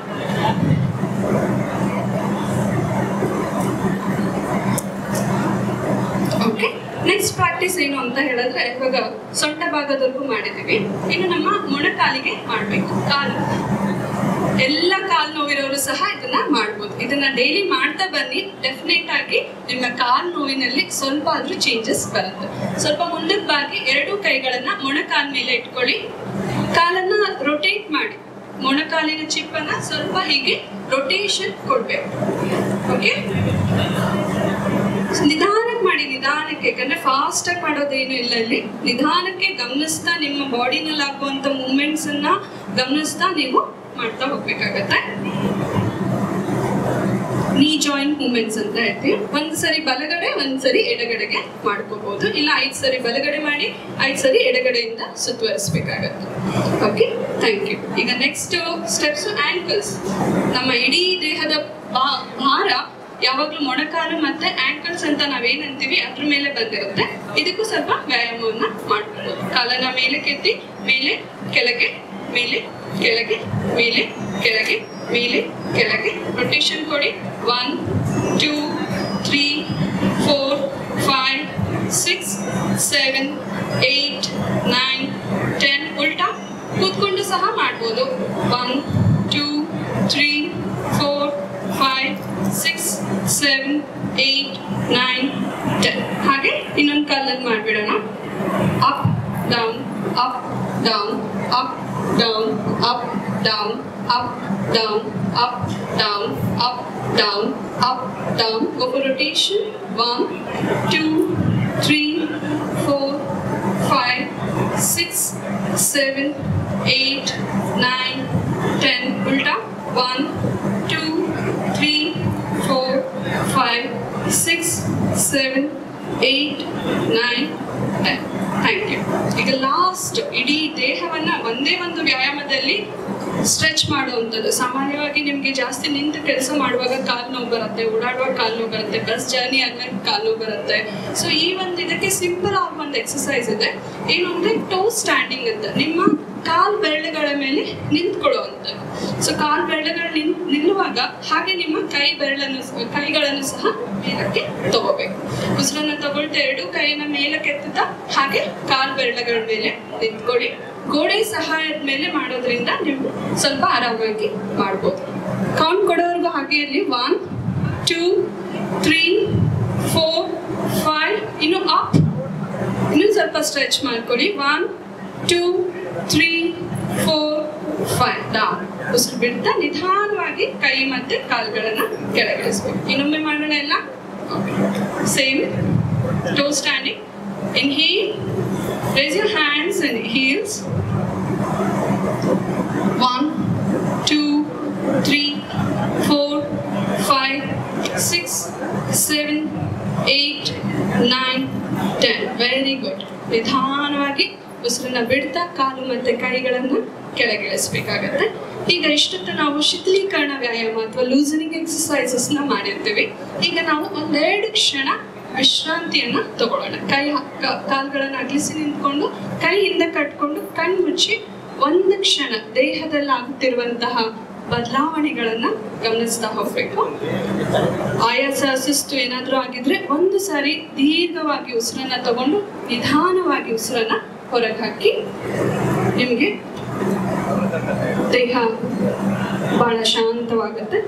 ಓಕೆ ನೆಕ್ಸ್ಟ್ ಪ್ರಾಕ್ಟೀಸ್ ಏನು ಅಂತ ಹೇಳಿದ್ರೆ ಇವಾಗ ಸೊಂಟ ಭಾಗದವರೆಗೂ ಮಾಡಿದೀವಿ ಇನ್ನು ನಮ್ಮ ಮೊಣಕಾಲಿಗೆ ಮಾಡಬೇಕು ಕಾಲು ಎಲ್ಲ ಕಾಲು ನೋವಿರೋರು ಸಹ ಇದನ್ನ ಮಾಡ್ಬೋದು ಇದನ್ನ ಡೈಲಿ ಮಾಡ್ತಾ ಬನ್ನಿ ಡೆಫಿನೆಟ್ ಆಗಿ ನಿಮ್ಮ ಕಾಲು ನೋವಿನಲ್ಲಿ ಸ್ವಲ್ಪ ಆದ್ರೂ ಚೇಂಜಸ್ ಬರುತ್ತೆ ಸ್ವಲ್ಪ ಮುಂದಕ್ಕೆ ಬಾಗಿ ಎರಡೂ ಕೈಗಳನ್ನ ಮೊಣಕಾಲ್ ಮೇಲೆ ಇಟ್ಕೊಳ್ಳಿ ಕಾಲನ್ನ ರೊಟೇಟ್ ಮಾಡಿ ಮೊಣಕಾಲಿನ ಚಿಪ್ಪನ್ನ ಸ್ವಲ್ಪ ಹೀಗೆ ರೊಟೇಷನ್ ಕೊಡ್ಬೇಕು ಓಕೆ ನಿಧಾನಕ್ಕೆ ಮಾಡಿ ನಿಧಾನಕ್ಕೆ ಯಾಕಂದ್ರೆ ಫಾಸ್ಟ್ ಆಗಿ ಮಾಡೋದೇನು ಇಲ್ಲ ಇಲ್ಲಿ ನಿಧಾನಕ್ಕೆ ಗಮನಿಸ್ತಾ ನಿಮ್ಮ ಬಾಡಿನಲ್ಲಿ ಆಗುವಂತ ಮೂಮೆಂಟ್ಸ್ ಅನ್ನ ಗಮನಿಸ್ತಾ ನೀವು ಮಾಡ್ತಾ ಹೋಗ್ಬೇಕಾಗತ್ತೆ ನೀ ಜಾಯಿಂಟ್ ಮೂಮೆಂಟ್ಸ್ ಅಂತ ಹೇಳ್ತೀವಿ ಒಂದ್ ಸರಿ ಬಲಗಡೆ ಒಂದ್ ಸರಿ ಎಡಗಡೆಗೆ ಮಾಡ್ಕೋಬಹುದು ಇಲ್ಲ ಐದ್ ಸರಿ ಬಲಗಡೆ ಮಾಡಿ ಐದ್ ಸರಿ ಎಡಗಡೆಯಿಂದ ಸುತ್ತುವರಿಸ್ಬೇಕಾಗತ್ತೆ ಓಕೆ ಥ್ಯಾಂಕ್ ಯು ಈಗ ನೆಕ್ಸ್ಟ್ ಸ್ಟೆಪ್ಸ್ ಆಂಕಲ್ಸ್ ನಮ್ಮ ಇಡೀ ದೇಹದ ಭಾ- ಭಾರ ಯಾವಾಗ್ಲೂ ಮೊಣಕಾಲು ಮತ್ತೆ ಆಂಕಲ್ಸ್ ಅಂತ ನಾವೇನಂತೀವಿ ಅದ್ರ ಮೇಲೆ ಬಂದಿರುತ್ತೆ ಇದಕ್ಕೂ ಸ್ವಲ್ಪ ವ್ಯಾಯಾಮವನ್ನ ಮಾಡ್ಬೋದು ಕಾಲನ್ನ ಮೇಲೆ ಕೆತ್ತಿ ಮೇಲೆ ಕೆಳಗೆ ಮೇಲೆ ಕೆಳಗೆ ಮೇಲೆ ಕೆಳಗೆ ಮೇಲೆ ಕೆಳಗೆ ರೊಟೇಷನ್ ಕೊಡಿ one two three four five six seven eight nine ten ಉಲ್ಟಾ ಕೂತ್ಕೊಂಡು ಸಹ ಮಾಡ್ಬೋದು one two three four five six seven eight nine ten ಹಾಗೆ ಇನ್ನೊಂದು ಕಾಲಲ್ಲಿ ಮಾಡಿಬಿಡೋಣ up down up down up down up down up down up down up down up down go for rotation one two three four five six seven eight nine ten ಉಲ್ಟಾ one two three four five six seven eight nine ten thank you ಈಗ last ಇಡೀ ದೇಹವನ್ನ ಒಂದೇ ಒಂದು ವ್ಯಾಯಾಮದಲ್ಲಿ stretch ಮಾಡುವಂಥದ್ದು ಸಾಮಾನ್ಯವಾಗಿ ನಿಮಗೆ ಜಾಸ್ತಿ ನಿಂತು ಕೆಲಸ ಮಾಡುವಾಗ ಕಾಲು ನೋವು ಬರುತ್ತೆ ಓಡಾಡುವಾಗ ಕಾಲು ನೋವು ಬರುತ್ತೆ ಬಸ್ ಜರ್ನಿ ಆದ್ಮೇಲೆ ಕಾಲು ನೋವು ಬರುತ್ತೆ ಸೊ ಈ ಒಂದು ಇದಕ್ಕೆ ಸಿಂಪಲ್ ಆಗಿ ಒಂದು ಎಕ್ಸಸೈಸ್ ಇದೆ ಏನು ಅಂದ್ರೆ ಟೋ ಸ್ಟ್ಯಾಂಡಿಂಗ್ ಅಂತ ನಿಮ್ಮ ಕಾಲ್ ಬೆರಳುಗಳ ಮೇಲೆ ನಿಂತ್ಕೊಳ್ಳುವಂಥದ್ದು ಸೊ ಕಾಲ್ ಬೆರಳುಗಳು ನಿನ್ ನಿಲ್ಲುವಾಗ ಹಾಗೆ ನಿಮ್ಮ ಕೈ ಬೆರಳನ್ನು ಸ- ಕೈಗಳನ್ನು ಸಹ ಮೇಲಕ್ಕೆ ತಗೋಬೇಕು ಉಸಿರನ್ನ ತಗೊಳ್ತಾ ಎರಡು ಕೈಯನ್ನ ಮೇಲಕ್ಕೆ ಎತ್ತುತ್ತಾ ಹಾಗೆ ಕಾಲ್ ಬೆರಳುಗಳ ಮೇಲೆ ನಿಂತ್ಕೊಳ್ಳಿ ಗೋಡೆ ಸಹಾಯದ ಮೇಲೆ ಮಾಡೋದ್ರಿಂದ ನೀವು ಸ್ವಲ್ಪ ಆರಾಮಾಗಿ ಮಾಡ್ಬೋದು ಕೌಂಟ್ ಕೊಡೋವರೆಗೂ ಹಾಗೆ ಇರಲಿ one two three four five ಇನ್ನು ಅಪ್ ಇನ್ನೊಂದು ಸ್ವಲ್ಪ ಸ್ಟ್ರೆಚ್ ಮಾಡ್ಕೊಳ್ಳಿ one two three four five down ಉಸಿರು ಬಿಡ್ತಾ ನಿಧಾನವಾಗಿ ಕೈ ಮತ್ತೆ ಕಾಲುಗಳನ್ನ ಕೆಳಗಿಳಿಸ್ಬೇಕು ಇನ್ನೊಮ್ಮೆ ಮಾಡೋಣ ಎಲ್ಲ same toe standing in heel raise your hands and heels one two three four five six seven eight nine ten very good ನಿಧಾನವಾಗಿ ಉಸಿರನ್ನ ಬಿಡ್ತಾ ಕಾಲು ಮತ್ತೆ ಕೈಗಳನ್ನ ಕೆಳಗಿಳಿಸ್ಬೇಕಾಗತ್ತೆ ಈಗ ಇಷ್ಟೊತ್ತು ನಾವು ಶಿಥಿಲೀಕರಣ ವ್ಯಾಯಾಮ ಅಥವಾ ಲೂಸನಿಂಗ್ ಎಕ್ಸಸೈಸಸ್ ನ ಮಾಡಿರ್ತೀವಿ ಈಗ ನಾವು ಒಂದೆರಡು ಕ್ಷಣ ವಿಶ್ರಾಂತಿಯನ್ನ ತಗೊಳ್ಳೋಣ ಕೈ ಹ- ಕ- ಕಾಲ್ಗಳನ್ನ ಅಗಲಿಸಿ ನಿಂತ್ಕೊಂಡು ಕೈ ಹಿಂದೆ ಕಟ್ಕೊಂಡು ಕಣ್ಣು ಮುಚ್ಚಿ ಒಂದು ಕ್ಷಣ ದೇಹದಲ್ಲಿ ಆಗುತ್ತಿರುವಂತಹ ಬದಲಾವಣೆಗಳನ್ನ ಗಮನಿಸ್ತಾ ಹೋಗ್ಬೇಕು ಆಯಾಸ ಸುಸ್ತು ಏನಾದ್ರೂ ಆಗಿದ್ರೆ ಒಂದು ಸಾರಿ ದೀರ್ಘವಾಗಿ ಉಸಿರನ್ನ ತಗೊಂಡು ನಿಧಾನವಾಗಿ ಉಸಿರನ್ನ ಹೊರಗೆ ಹಾಕಿ ನಿಮಗೆ ದೇಹ ಬಹಳ ಶಾಂತವಾಗುತ್ತೆ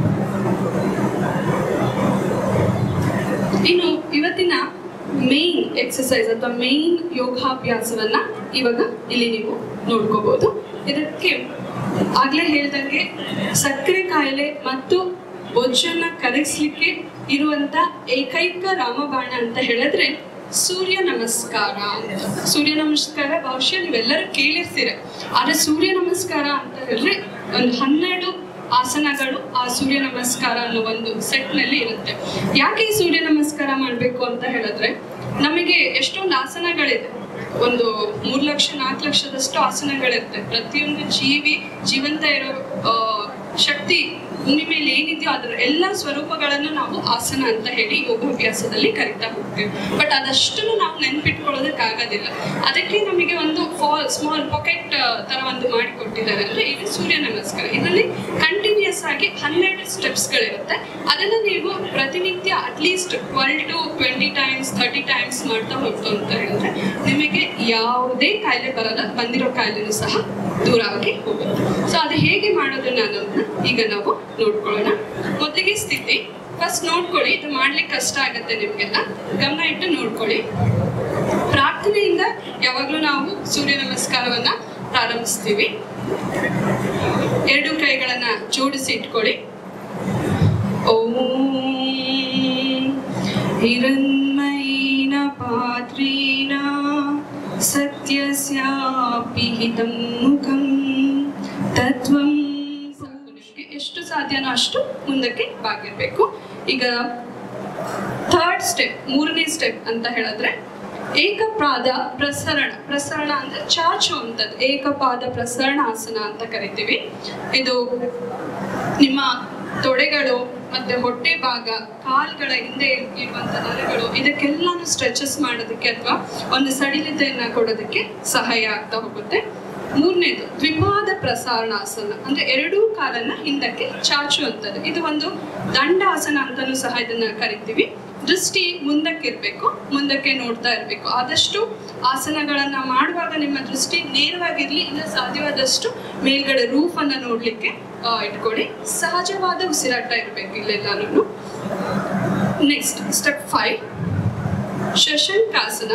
ಇನ್ನು ಇವತ್ತಿನ ಮೇನ್ ಎಕ್ಸಸೈಸ್ ಅಥವಾ ಮೇನ್ ಯೋಗಾಭ್ಯಾಸವನ್ನ ಇವಾಗ ಇಲ್ಲಿ ನೀವು ನೋಡ್ಕೋಬಹುದು ಇದಕ್ಕೆ ಆಗ್ಲೇ ಹೇಳ್ದಂಗೆ ಸಕ್ಕರೆ ಕಾಯಿಲೆ ಮತ್ತು ಬೊಜ್ಜನ್ನ ಕರಗಿಸ್ಲಿಕ್ಕೆ ಇರುವಂತ ಏಕೈಕ ರಾಮಬಾಣ ಅಂತ ಹೇಳಿದ್ರೆ ಸೂರ್ಯ ನಮಸ್ಕಾರ ಅಂತ ಸೂರ್ಯ ನಮಸ್ಕಾರ ಬಹುಶಃ ನೀವೆಲ್ಲರೂ ಕೇಳಿರ್ತೀರ ಆದ್ರೆ ಸೂರ್ಯ ನಮಸ್ಕಾರ ಅಂತ ಹೇಳಿದ್ರೆ ಒಂದು ಹನ್ನೆರಡು ಆಸನಗಳು ಆ ಸೂರ್ಯ ನಮಸ್ಕಾರ ಅನ್ನೋ ಒಂದು ಸೆಟ್ ನಲ್ಲಿ ಇರುತ್ತೆ ಯಾಕೆ ಈ ಸೂರ್ಯ ನಮಸ್ಕಾರ ಮಾಡ್ಬೇಕು ಅಂತ ಹೇಳಿದ್ರೆ ನಮಗೆ ಎಷ್ಟೊಂದು ಆಸನಗಳಿದೆ ಒಂದು ಮೂರ್ ಲಕ್ಷ ನಾಲ್ಕು ಲಕ್ಷದಷ್ಟು ಆಸನಗಳಿರುತ್ತೆ ಪ್ರತಿಯೊಂದು ಜೀವಿ ಜೀವಂತ ಇರೋ ಆ, ಶಕ್ತಿ ಭೂಮಿ ಮೇಲೆ ಏನಿದೆಯೋ ಅದರ ಎಲ್ಲ ಸ್ವರೂಪಗಳನ್ನು ನಾವು ಆಸನ ಅಂತ ಹೇಳಿ ಯೋಗಾಭ್ಯಾಸದಲ್ಲಿ ಕರಿತಾ ಹೋಗ್ತೀವಿ ಬಟ್ ಅದಷ್ಟನ್ನು ನಾವು ನೆನ್ಪಿಟ್ಕೊಳ್ಳೋದಕ್ಕಾಗೋದಿಲ್ಲ ಅದಕ್ಕೆ ನಮಗೆ ಒಂದು ಫಾಲ್ ಸ್ಮಾಲ್ ಪಾಕೆಟ್ ತರ ಒಂದು ಮಾಡಿಕೊಟ್ಟಿದ್ದಾರೆ ಅಂದ್ರೆ ಇದು ಸೂರ್ಯ ನಮಸ್ಕಾರ ಇದರಲ್ಲಿ ಕಂಟಿನ್ಯೂಸ್ ಆಗಿ ಹನ್ನೆರಡು ಸ್ಟೆಪ್ಸ್ಗಳಿರುತ್ತೆ ಅದನ್ನ ನೀವು ಪ್ರತಿನಿತ್ಯ at least twelve to twenty times thirty times ಮಾಡ್ತಾ ಹೋಗ್ತು ಅಂತ ಹೇಳಿದ್ರೆ ನಿಮಗೆ ಯಾವುದೇ ಕಾಯಿಲೆ ಬರಲ್ಲ ಬಂದಿರೋ ಕಾಯಿಲೆನೂ ಸಹ ದೂರ ಆಗಿ ಹೋಗುತ್ತೆ ಸೊ ಅದು ಹೇಗೆ ಮಾಡೋದನ್ನ ಅನ್ನೋದನ್ನ ಈಗ ನಾವು ನೋಡ್ಕೊಳ್ಳೋಣ ಮೊದಲಿಗೆ ಸ್ಥಿತಿ ಫಸ್ಟ್ ನೋಡ್ಕೊಳ್ಳಿ ಇದು ಮಾಡ್ಲಿಕ್ಕೆ ಕಷ್ಟ ಆಗುತ್ತೆ ನಿಮ್ಗೆಲ್ಲ ಗಮನ ಇಟ್ಟು ನೋಡ್ಕೊಳ್ಳಿ ಪ್ರಾರ್ಥನೆಯಿಂದ ಯಾವಾಗಲೂ ನಾವು ಸೂರ್ಯ ನಮಸ್ಕಾರವನ್ನ ಪ್ರಾರಂಭಿಸ್ತೀವಿ ಎರಡು ಕೈಗಳನ್ನ ಜೋಡಿಸಿ ಇಟ್ಕೊಳ್ಳಿ ಓಂ ಹಿರಣ್ಮಯೀನ ಪಾತ್ರೀನ ಸತ್ಯಸ್ಯಾಪಿ ಹಿತಂ ಮುಖಂ ತತ್ವಂ ಸಾಕು ನಿಮ್ಗೆ ಎಷ್ಟು ಸಾಧ್ಯನೋ ಅಷ್ಟು ಮುಂದಕ್ಕೆ ಬಾಗಿರ್ಬೇಕು ಈಗ ಥರ್ಡ್ ಸ್ಟೆಪ್ ಮೂರನೇ ಸ್ಟೆಪ್ ಅಂತ ಹೇಳಿದ್ರೆ ಏಕಪಾದ ಪ್ರಸರಣ ಪ್ರಸರಣ ಅಂದ್ರೆ ಚಾಚುವಂಥದ್ದು ಏಕಪಾದ ಪ್ರಸರಣ ಆಸನ ಅಂತ ಕರಿತೀವಿ ಇದು ನಿಮ್ಮ ತೊಡೆಗಳು ಮತ್ತೆ ಹೊಟ್ಟೆ ಭಾಗ ಕಾಲ್ಗಳ ಹಿಂದೆ ಇರುವಂತ ನರಗಳು ಇದಕ್ಕೆಲ್ಲಾನು ಸ್ಟ್ರೆಚಸ್ ಮಾಡೋದಕ್ಕೆ ಅಥವಾ ಒಂದು ಸಡಿಲತೆಯನ್ನ ಕೊಡೋದಕ್ಕೆ ಸಹಾಯ ಆಗ್ತಾ ಹೋಗುತ್ತೆ ಮೂರನೇದು ದ್ವಿಪಾದ ಪ್ರಸಾರಣಾಸನ ಅಂದ್ರೆ ಎರಡೂ ಕಾಲನ್ನ ಹಿಂದಕ್ಕೆ ಚಾಚುವಂಥದ್ದು ಇದು ಒಂದು ದಂಡಾಸನ ಅಂತಾನೂ ಸಹ ಇದನ್ನ ಕರಿತೀವಿ ದೃಷ್ಟಿ ಮುಂದಕ್ಕೆ ಇರಬೇಕು ಮುಂದಕ್ಕೆ ನೋಡ್ತಾ ಇರಬೇಕು ಆದಷ್ಟು ಆಸನಗಳನ್ನ ಮಾಡುವಾಗ ನಿಮ್ಮ ದೃಷ್ಟಿ ನೇರವಾಗಿರ್ಲಿ ಇಲ್ಲ ಸಾಧ್ಯವಾದಷ್ಟು ಮೇಲ್ಗಡೆ ರೂಫ್ ಅನ್ನ ನೋಡ್ಲಿಕ್ಕೆ ಆ, ಇಟ್ಕೊಳ್ಳಿ ಸಹಜವಾದ ಉಸಿರಾಟ ಇರಬೇಕು ಇಲ್ಲೆಲ್ಲಾನು next step five Shashankasana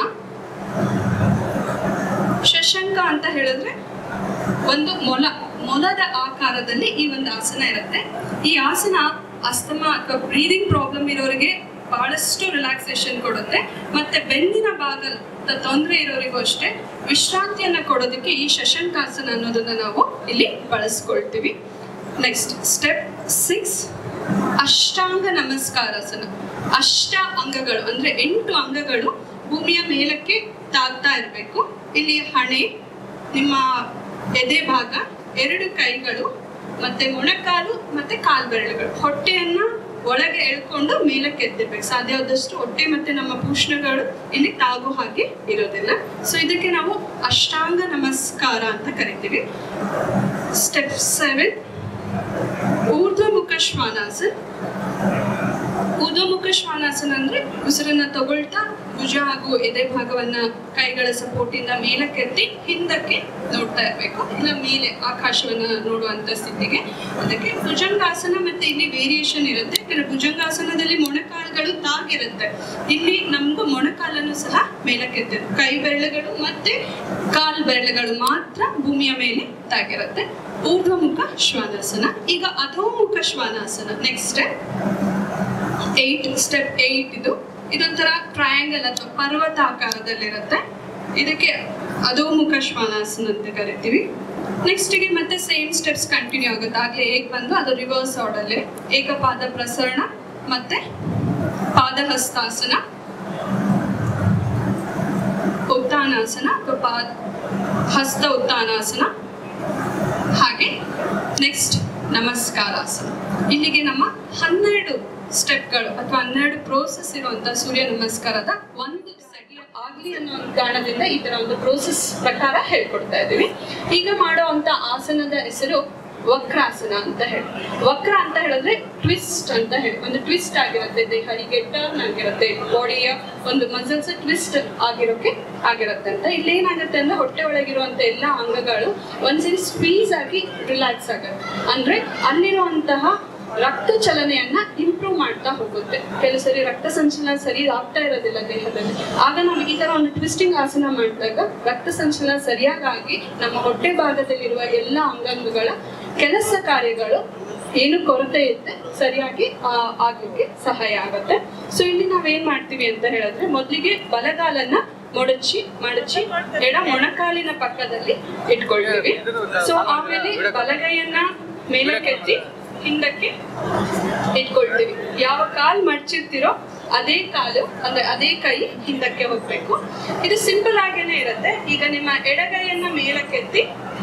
Shashanka ಅಂತ ಹೇಳಿದ್ರೆ ಒಂದು ಮೊಲ ಮೊಲದ ಆಕಾರದಲ್ಲಿ ಈ ಒಂದು ಆಸನ ಇರುತ್ತೆ ಈ ಆಸನ ಅಸ್ತಮ ಅಥವಾ ಬ್ರೀದಿಂಗ್ ಪ್ರಾಬ್ಲಮ್ ಇರೋರಿಗೆ ಬಹಳಷ್ಟು ರಿಲ್ಯಾಕ್ಸೇಷನ್ ಕೊಡುತ್ತೆ ಮತ್ತೆ ಬೆನ್ನಿನ ಭಾಗದ ತೊಂದರೆ ಇರೋರಿಗೂ ಅಷ್ಟೇ ವಿಶ್ರಾಂತಿಯನ್ನ ಕೊಡೋದಕ್ಕೆ ಈ ಶಶಂಕಾಸನ ಅನ್ನೋದನ್ನ ನಾವು ಇಲ್ಲಿ ಬಳಸ್ಕೊಳ್ತೀವಿ next step six Ashtanga Namaskarasana ಅಷ್ಟ ಅಂಗಗಳು ಅಂದ್ರೆ ಎಂಟು ಅಂಗಗಳು ಭೂಮಿಯ ಮೇಲಕ್ಕೆ ತಾಗ್ತಾ ಇರಬೇಕು ಇಲ್ಲಿ ಹಣೆ ನಿಮ್ಮ ಎದೆ ಭಾಗ ಎರಡು ಕೈಗಳು ಮತ್ತೆ ಮೊಣಕಾಲು ಮತ್ತೆ ಕಾಲ್ಬೆರಳುಗಳು ಹೊಟ್ಟೆಯನ್ನ ಒಳಗೆ ಎಳ್ಕೊಂಡು ಮೇಲಕ್ಕೆ ಎತ್ತಿರ್ಬೇಕು ಸಾಧ್ಯವಾದಷ್ಟು ಹೊಟ್ಟೆ ಮತ್ತೆ ನಮ್ಮ ಭೂಷಣಗಳು ಇಲ್ಲಿ ತಾಗೋ ಹಾಗೆ ಇರೋದಿಲ್ಲ ಸೊ ಇದಕ್ಕೆ ನಾವು ಅಷ್ಟಾಂಗ ನಮಸ್ಕಾರ ಅಂತ ಕರಿತೀವಿ ಸ್ಟೆಪ್ ಸೆವೆನ್ ಊರ್ಧ್ವಮುಖ ಶ್ವಾನಾಸನ ಊರ್ಧ್ವಮುಖ ಶ್ವಾನಾಸನ ಅಂದ್ರೆ ಉಸಿರನ್ನ ತಗೊಳ್ತಾ ಭುಜ ಹಾಗೂ ಎದೆ ಭಾಗವನ್ನ ಕೈಗಳ ಸಪೋರ್ಟ್ ಇಂದ ಮೇಲಕ್ಕೆತ್ತಿ ಹಿಂದಕ್ಕೆ ನೋಡ್ತಾ ಇರ್ಬೇಕು ಇಲ್ಲ ಮೇಲೆ ಆಕಾಶವನ್ನ ನೋಡುವಂತ ಸ್ಥಿತಿಗೆ ಅದಕ್ಕೆ ಭುಜಂಗಾಸನ ಮತ್ತೆ ಇಲ್ಲಿ ವೇರಿಯೇಷನ್ ಇರುತ್ತೆ ಯಾಕಂದ್ರೆ ಭುಜಂಗಾಸನದಲ್ಲಿ ಮೊಣಕಾಲುಗಳು ತಾಗಿರುತ್ತೆ ಇಲ್ಲಿ ನಮ್ಗೂ ಮೊಣಕಾಲನ್ನು ಸಹ ಮೇಲಕ್ಕೆತ್ತಿದೆ ಕೈ ಬೆರಳುಗಳು ಮತ್ತೆ ಕಾಲ್ ಬೆರಳುಗಳು ಮಾತ್ರ ಭೂಮಿಯ ಮೇಲೆ ತಾಗಿರುತ್ತೆ ಊರ್ಧ್ವಮುಖ ಶ್ವಾನಾಸನ ಈಗ Adhomukha Svanasana next eight step eight ಇದು ಇದೊಂಥರ ಟ್ರಯಾಂಗಲ್ ಅಥವಾ ಪರ್ವತ ಆಕಾರದಲ್ಲಿರುತ್ತೆ ಇದಕ್ಕೆ ಅಧೋಮುಖ ಶ್ವಾನಾಸನ ಅಂತ ಕರಿತೀವಿ ನೆಕ್ಸ್ಟ್ಗೆ ಮತ್ತೆ ಸೇಮ್ ಸ್ಟೆಪ್ಸ್ ಕಂಟಿನ್ಯೂ ಆಗುತ್ತೆ ಆಗ್ಲೇ ಹೇಗೆ ಬಂದು ಅದು ರಿವರ್ಸ್ ಆರ್ಡರ್ಲಿ ಏಕಪಾದ ಪ್ರಸರಣ ಮತ್ತೆ ಪಾದಹಸ್ತಾಸನ ಉತ್ತಾನಾಸನ ಅಥವಾ ಪಾದ ಹಸ್ತ ಉತ್ತಾನಾಸನ ಹಾಗೆ ನೆಕ್ಸ್ಟ್ ನಮಸ್ಕಾರಾಸನ ಇಲ್ಲಿಗೆ ನಮ್ಮ ಹನ್ನೆರಡು ಸ್ಟೆಪ್ಗಳು ಅಥವಾ ಹನ್ನೆರಡು ಪ್ರೋಸೆಸ್ ಇರುವಂತಹ ಸೂರ್ಯ ನಮಸ್ಕಾರದ ಒಂದು ಸೆಟ್ ಆಗ್ಲಿ ಅನ್ನೋ ಒಂದು ಕಾರಣದಿಂದ ಈ ತರ ಒಂದು ಪ್ರೋಸೆಸ್ ಪ್ರಕಾರ ಹೇಳ್ಕೊಡ್ತಾ ಇದ್ದೀವಿ ಈಗ ಮಾಡೋ ಅಂತ ಆಸನದ ಹೆಸರು ವಕ್ರಾಸನ ಅಂತ ಹೇಳಿ ವಕ್ರ ಅಂತ ಹೇಳಿದ್ರೆ ಟ್ವಿಸ್ಟ್ ಅಂತ ಹೇಳಿ ಒಂದು ಟ್ವಿಸ್ಟ್ ಆಗಿರುತ್ತೆ ದೇಹ ಹೀಗೆ ಟರ್ನ್ ಆಗಿರುತ್ತೆ ಬಾಡಿಯ ಒಂದು ಮಸಲ್ಸ್ ಟ್ವಿಸ್ಟ್ ಆಗಿರೋಕೆ ಆಗಿರುತ್ತೆ ಅಂತ ಇಲ್ಲಿ ಏನಾಗುತ್ತೆ ಅಂದ್ರೆ ಹೊಟ್ಟೆ ಒಳಗಿರುವಂತ ಎಲ್ಲ ಅಂಗಗಳು ಒಂದ್ಸರಿ ಸ್ಕ್ವೀಸ್ ಆಗಿ ರಿಲ್ಯಾಕ್ಸ್ ಆಗುತ್ತೆ ಅಂದ್ರೆ ಅಲ್ಲಿರುವಂತಹ ರಕ್ತ ಚಲನೆಯನ್ನ ಇಂಪ್ರೂವ್ ಮಾಡ್ತಾ ಹೋಗುತ್ತೆ ಕೆಲವು ಸರಿ ರಕ್ತ ಸಂಚಲನ ಸರಿ ಆಗ್ತಾ ಇರೋದಿಲ್ಲ ದೇಹದಲ್ಲಿ ಆಗ ನಾವು ಈ ತರ ಒಂದು ಟ್ವಿಸ್ಟಿಂಗ್ ಆಸನ ಮಾಡಿದಾಗ ರಕ್ತ ಸಂಚಲನ ಸರಿಯಾಗಿ ನಮ್ಮ ಹೊಟ್ಟೆ ಭಾಗದಲ್ಲಿರುವ ಎಲ್ಲ ಅಂಗಾಂಗಗಳ ಕೆಲಸ ಕಾರ್ಯಗಳು ಏನು ಕೊರತೆ ಇರುತ್ತೆ ಸರಿಯಾಗಿ ಆ, ಆಗ್ಲಿಕ್ಕೆ ಸಹಾಯ ಆಗುತ್ತೆ ಸೊ ಇಲ್ಲಿ ನಾವೇನ್ ಮಾಡ್ತೀವಿ ಅಂತ ಹೇಳಿದ್ರೆ ಮೊದಲಿಗೆ ಬಲಗಾಲನ್ನ ಮೊಡಚಿ ಮಡಚಿ ಎಡ ಮೊಣಕಾಲಿನ ಪಕ್ಕದಲ್ಲಿ ಇಟ್ಕೊಳ್ತೀವಿ ಸೊ ಆಮೇಲೆ ಬಲಗೈಯನ್ನ ಮೇಲಕ್ಕೆತ್ತಿ ಹಿಂದಕ್ಕೆ ಇಟ್ಕೊಳ್ತೀವಿ ಯಾವ ಕಾಲ್ ಮಡ್ಚಿರ್ತೀರೋ ಅದೇ ಕಾಲು ಅಂದ್ರೆ ಅದೇ ಕೈ ಹಿಂದಕ್ಕೆ ಹೋಗ್ಬೇಕು ಇದು ಸಿಂಪಲ್ ಆಗೇನೆ ಇರುತ್ತೆ ಈಗ ನಿಮ್ಮ ಎಡಗೈಯನ್ನ ಮೇಲಕ್ಕೆತ್ತಿ